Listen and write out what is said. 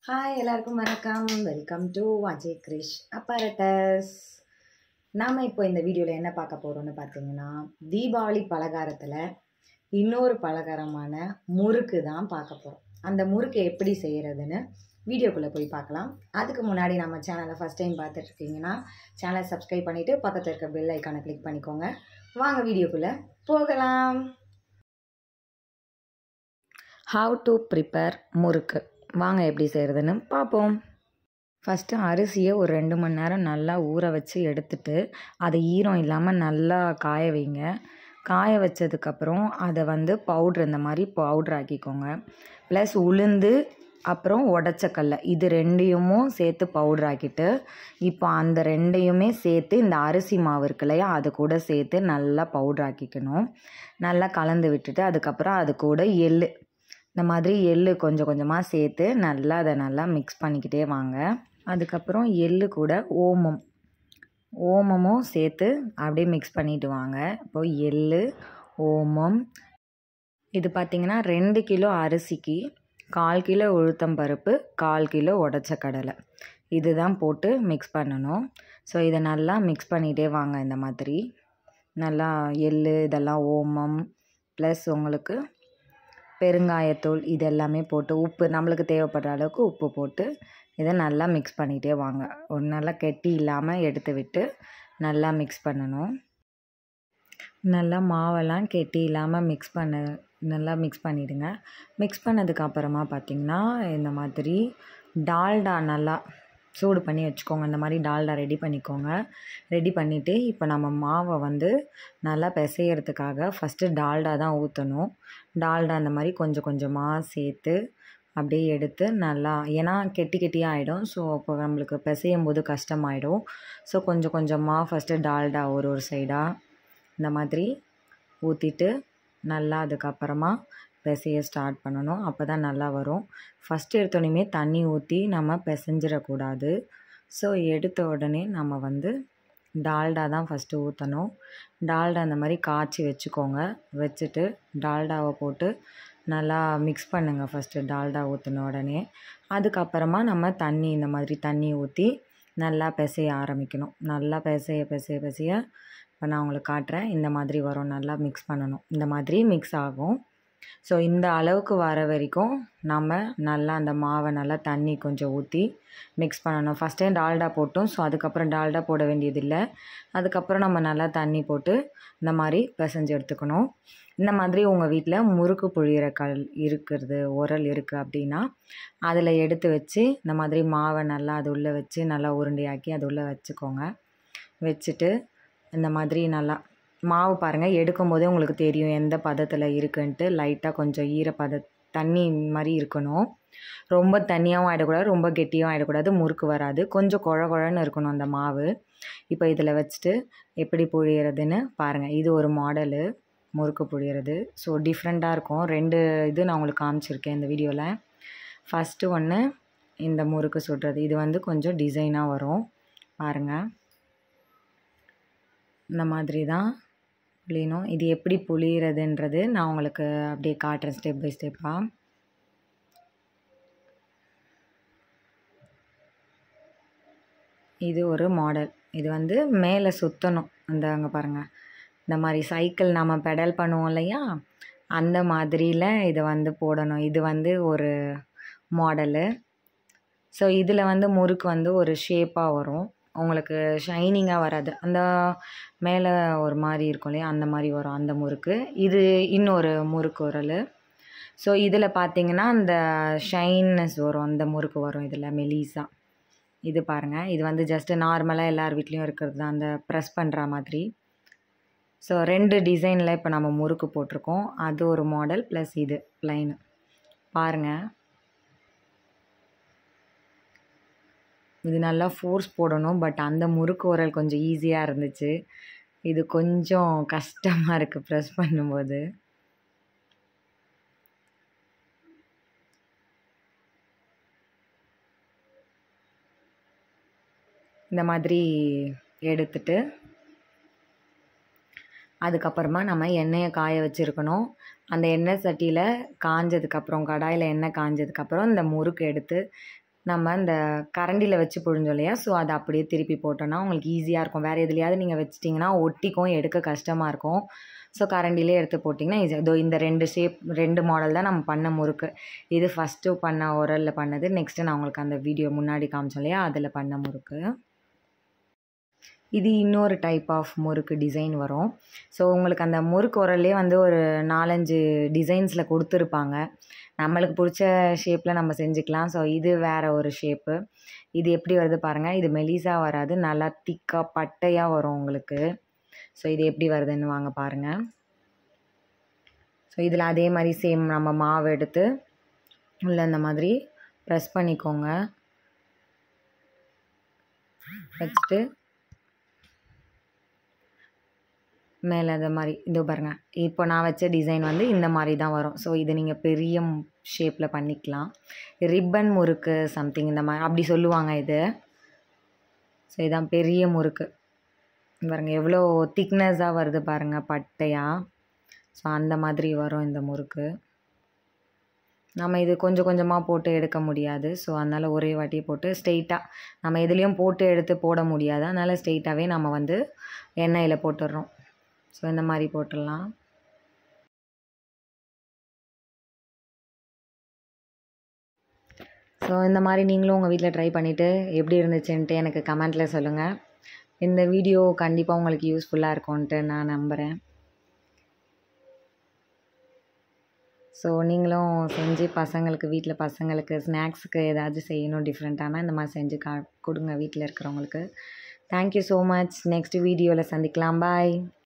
hi எல்லாருக்கும் வணக்கம் welcome to Ajay Krish apparatus நாம் இப்போ இந்த வீடியோவில் என்ன பார்க்க போகிறோம்னு பார்த்தீங்கன்னா தீபாவளி பலகாரத்தில் இன்னொரு பலகாரமான முறுக்கு தான் பார்க்க போகிறோம் அந்த முறுக்கு எப்படி செய்கிறதுன்னு வீடியோக்குள்ளே போய் பார்க்கலாம் அதுக்கு முன்னாடி நம்ம சேனலை ஃபஸ்ட் டைம் பார்த்துட்ருக்கீங்கன்னா சேனலை சப்ஸ்கிரைப் பண்ணிவிட்டு பக்கத்தில் இருக்க பெல் ஐக்கானை கிளிக் பண்ணிக்கோங்க வாங்க வீடியோக்குள்ளே போகலாம் ஹவு டு ப்ரிப்பேர் முறுக்கு வாங்க எப்படி செய்கிறதுன்னு பார்ப்போம் ஃபஸ்ட்டு அரிசியை ஒரு ரெண்டு மணி நேரம் நல்லா ஊற வச்சு எடுத்துட்டு அதை ஈரம் இல்லாமல் நல்லா காய வைங்க காய வச்சதுக்கப்புறம் அதை வந்து பவுட்ரு இந்த மாதிரி பவுட்ரு ஆக்கிக்கோங்க ப்ளஸ் உளுந்து அப்புறம் உடச்சக்கல்ல இது ரெண்டையுமும் சேர்த்து பவுட்ரு ஆக்கிட்டு இப்போ அந்த ரெண்டையுமே சேர்த்து இந்த அரிசி மாவு இருக்கு இல்லையா அது கூட சேர்த்து நல்லா பவுட்ரு ஆக்கிக்கணும் நல்லா கலந்து விட்டுட்டு அதுக்கப்புறம் அது கூட எள்ளு இந்த மாதிரி எள்ளு கொஞ்சம் கொஞ்சமாக சேர்த்து நல்லா அதை நல்லா மிக்ஸ் பண்ணிக்கிட்டே வாங்க அதுக்கப்புறம் எள்ளு கூட ஓமம் ஓமமும் சேர்த்து அப்படியே மிக்ஸ் பண்ணிட்டு வாங்க இப்போ எள்ளு ஓமம் இது பார்த்திங்கன்னா ரெண்டு கிலோ அரிசிக்கு கால் கிலோ உளுத்தம் பருப்பு கால் கிலோ உடச்ச கடலை இதுதான் போட்டு மிக்ஸ் பண்ணணும் ஸோ இதை நல்லா மிக்ஸ் பண்ணிகிட்டே வாங்க இந்த மாதிரி நல்லா எள்ளு இதெல்லாம் ஓமம் ப்ளஸ் உங்களுக்கு பெருங்காயத்தூள் இது எல்லாமே போட்டு உப்பு நம்மளுக்கு தேவைப்படுற அளவுக்கு உப்பு போட்டு இதை நல்லா மிக்ஸ் பண்ணிகிட்டே வாங்க ஒரு நல்லா கெட்டி இல்லாமல் எடுத்து விட்டு நல்லா மிக்ஸ் பண்ணணும் நல்லா மாவெல்லாம் கெட்டி இல்லாமல் மிக்ஸ் பண்ண நல்லா மிக்ஸ் பண்ணிவிடுங்க மிக்ஸ் பண்ணதுக்கு அப்புறமா பார்த்திங்கன்னா இந்த மாதிரி டால்டா நல்லா சூடு பண்ணி வச்சுக்கோங்க இந்த மாதிரி டால்டா ரெடி பண்ணிக்கோங்க ரெடி பண்ணிவிட்டு இப்போ நம்ம மாவை வந்து நல்லா பிசையறதுக்காக ஃபஸ்ட்டு டால்டா தான் ஊற்றணும் டால்டா அந்த மாதிரி கொஞ்சம் கொஞ்சமாக சேர்த்து அப்படியே எடுத்து நல்லா ஏன்னா கெட்டி கெட்டியாக ஆகிடும் ஸோ அப்போ நம்மளுக்கு பிசையும் போது கஷ்டமாயிடும் ஸோ கொஞ்சம் கொஞ்சமாக ஃபஸ்ட்டு டால்டா ஒரு ஒரு சைடாக இந்த மாதிரி ஊற்றிட்டு நல்லா அதுக்கப்புறமா பிசைய ஸ்டார்ட் பண்ணணும் அப்போ தான் நல்லா வரும் ஃபஸ்ட்டு எடுத்தோடனே தண்ணி ஊற்றி நம்ம பிசைஞ்சிடக்கூடாது ஸோ எடுத்த உடனே நம்ம வந்து டால்டா தான் ஃபஸ்ட்டு ஊற்றணும் டால்டா அந்த மாதிரி காய்ச்சி வச்சுக்கோங்க வச்சுட்டு டால்டாவை போட்டு நல்லா மிக்ஸ் பண்ணுங்கள் ஃபஸ்ட்டு டால்டா ஊற்றின உடனே அதுக்கப்புறமா நம்ம தண்ணி இந்த மாதிரி தண்ணி ஊற்றி நல்லா பிசைய ஆரம்பிக்கணும் நல்லா பிசைய பிசைய பிசைய இப்போ நான் உங்களுக்கு காட்டுறேன் இந்த மாதிரி வரும் நல்லா மிக்ஸ் பண்ணணும் இந்த மாதிரி மிக்ஸ் ஆகும் ஸோ இந்த அளவுக்கு வர வரைக்கும் நம்ம நல்லா அந்த மாவை நல்லா தண்ணி கொஞ்சம் ஊற்றி மிக்ஸ் பண்ணணும் ஃபஸ்ட் டைம் டால்டா போட்டோம் ஸோ அதுக்கப்புறம் டால்டா போட வேண்டியதில்லை அதுக்கப்புறம் நம்ம நல்லா தண்ணி போட்டு இந்த மாதிரி பிசைஞ்சு எடுத்துக்கணும் இந்த மாதிரி உங்கள் வீட்டில் முறுக்கு புழியிற கல் இருக்கிறது உரல் இருக்குது அப்படின்னா அதில் எடுத்து வச்சு இந்த மாதிரி மாவை நல்லா அது உள்ளே வச்சு நல்லா உருண்டையாக்கி அது உள்ளே வச்சுக்கோங்க வச்சுட்டு இந்த மாதிரி நல்லா மாவு பாருங்கள் எடுக்கும் போதே உங்களுக்கு தெரியும் எந்த பதத்தில் இருக்குன்ட்டு லைட்டாக கொஞ்சம் ஈரப்பத தண்ணி மாதிரி இருக்கணும் ரொம்ப தண்ணியாகவும் ஆகிடக்கூடாது ரொம்ப கெட்டியாகவும் ஆகிடக்கூடாது முறுக்கு வராது கொஞ்சம் குழ குழன்னு இருக்கணும் அந்த மாவு இப்போ இதில் வச்சுட்டு எப்படி புழியறதுன்னு பாருங்கள் இது ஒரு மாடலு முறுக்கு புழியறது ஸோ டிஃப்ரெண்ட்டாக இருக்கும் ரெண்டு இது நான் உங்களுக்கு காமிச்சிருக்கேன் இந்த வீடியோவில் ஃபஸ்ட்டு ஒன்று இந்த முறுக்கு சுடுறது இது வந்து கொஞ்சம் டிசைனாக வரும் பாருங்கள் இந்த மாதிரி தான் புளியணும் இது எப்படி புளியறதுன்றது நான் உங்களுக்கு அப்படியே காட்டுறேன் ஸ்டெப் பை ஸ்டெப்பாக இது ஒரு மாடல் இது வந்து மேலே சுற்றணும் அந்த அங்கே பாருங்கள் இந்த மாதிரி சைக்கிள் நம்ம பெடல் பண்ணுவோம் இல்லையா அந்த மாதிரியில் இதை வந்து போடணும் இது வந்து ஒரு மாடலு ஸோ இதில் வந்து முறுக்கு வந்து ஒரு ஷேப்பாக வரும் உங்களுக்கு ஷைனிங்காக வராது அந்த மேலே ஒரு மாதிரி இருக்கும் இல்லையா அந்த மாதிரி வரும் அந்த முறுக்கு இது இன்னொரு முறுக்கு உரல் ஸோ இதில் பார்த்தீங்கன்னா அந்த ஷைன்னஸ் வரும் அந்த முறுக்கு வரும் இதில் மெலிசா இது பாருங்கள் இது வந்து ஜஸ்ட்டு நார்மலாக எல்லார் வீட்லேயும் இருக்கிறது தான் அந்த ப்ரெஸ் பண்ணுற மாதிரி ஸோ ரெண்டு டிசைனில் இப்போ நம்ம முறுக்கு போட்டிருக்கோம் அது ஒரு மாடல் ப்ளஸ் இது ப்ளைனு பாருங்கள் இது நல்லா ஃபோர்ஸ் போடணும் பட் அந்த முறுக்கு உரல் கொஞ்சம் ஈஸியாக இருந்துச்சு இது கொஞ்சம் கஷ்டமாக இருக்குது ப்ரெஸ் பண்ணும்போது இந்த மாதிரி எடுத்துட்டு அதுக்கப்புறமா நம்ம எண்ணெயை காய வச்சுருக்கணும் அந்த எண்ணெய் சட்டியில் காஞ்சதுக்கப்புறம் கடாயில் எண்ணெய் காஞ்சதுக்கப்புறம் இந்த முறுக்கு எடுத்து நம்ம இந்த கரண்டியில் வச்சு புழிஞ்சோம் இல்லையா ஸோ அதை அப்படியே திருப்பி போட்டோன்னா உங்களுக்கு ஈஸியாக இருக்கும் வேறு எதுலையாவது நீங்கள் வச்சிட்டிங்கன்னா ஒட்டிக்கும் எடுக்க கஷ்டமாக இருக்கும் ஸோ கரண்டிலே எடுத்து போட்டிங்கன்னா ஈஸி இதோ இந்த ரெண்டு ஷேப் ரெண்டு மாடல் தான் நம்ம பண்ண முறுக்கு இது ஃபஸ்ட்டு பண்ண உரலில் பண்ணது நெக்ஸ்ட்டு நான் உங்களுக்கு அந்த வீடியோ முன்னாடி காமிச்சோம் இல்லையா அதில் பண்ண முறுக்கு இது இன்னொரு டைப் ஆஃப் முறுக்கு டிசைன் வரும் ஸோ உங்களுக்கு அந்த முறுக்கு உரல்லே வந்து ஒரு நாலஞ்சு டிசைன்ஸில் கொடுத்துருப்பாங்க நம்மளுக்கு பிடிச்ச ஷேப்பில் நம்ம செஞ்சுக்கலாம் ஸோ இது வேறு ஒரு ஷேப்பு இது எப்படி வருது பாருங்கள் இது மெலிசாக வராது நல்லா திக்காக பட்டையாக வரும் உங்களுக்கு ஸோ இது எப்படி வருதுன்னு வாங்க பாருங்கள் ஸோ இதில் அதே மாதிரி சேம் நம்ம மாவு எடுத்து உள்ள இந்த மாதிரி ப்ரெஸ் பண்ணிக்கோங்க வச்சுட்டு மேலே அந்த மாதிரி இதோ பாருங்கள் இப்போ நான் வச்ச டிசைன் வந்து இந்த மாதிரி தான் வரும் ஸோ இது நீங்கள் பெரிய ஷேப்பில் பண்ணிக்கலாம் ரிப்பன் முறுக்கு சம்திங் இந்த மாதிரி அப்படி சொல்லுவாங்க இது ஸோ இதான் பெரிய முறுக்கு பாருங்கள் எவ்வளோ திக்னஸாக வருது பாருங்கள் பட்டையாக ஸோ அந்த மாதிரி வரும் இந்த முறுக்கு நம்ம இது கொஞ்சம் கொஞ்சமாக போட்டு எடுக்க முடியாது ஸோ அதனால் ஒரே வாட்டி போட்டு ஸ்ட்ரெயிட்டாக நம்ம எதுலேயும் போட்டு எடுத்து போட முடியாது அதனால் ஸ்ட்ரெயிட்டாகவே நம்ம வந்து எண்ணெயில் போட்டுடுறோம் ஸோ இந்த மாதிரி போட்டுடலாம் ஸோ இந்த மாதிரி நீங்களும் உங்கள் வீட்டில் ட்ரை பண்ணிவிட்டு எப்படி இருந்துச்சுன்ட்டு எனக்கு கமெண்ட்டில் சொல்லுங்கள் இந்த வீடியோ கண்டிப்பாக உங்களுக்கு யூஸ்ஃபுல்லாக இருக்கும்ன்ட்டு நான் நம்புகிறேன் ஸோ நீங்களும் செஞ்சு பசங்களுக்கு வீட்டில் பசங்களுக்கு ஸ்நாக்ஸுக்கு ஏதாவது செய்யணும் டிஃப்ரெண்ட்டான இந்த மாதிரி செஞ்சு கா கொடுங்க வீட்டில் இருக்கிறவங்களுக்கு தேங்க்யூ ஸோ மச் நெக்ஸ்ட் வீடியோவில் சந்திக்கலாம் பாய்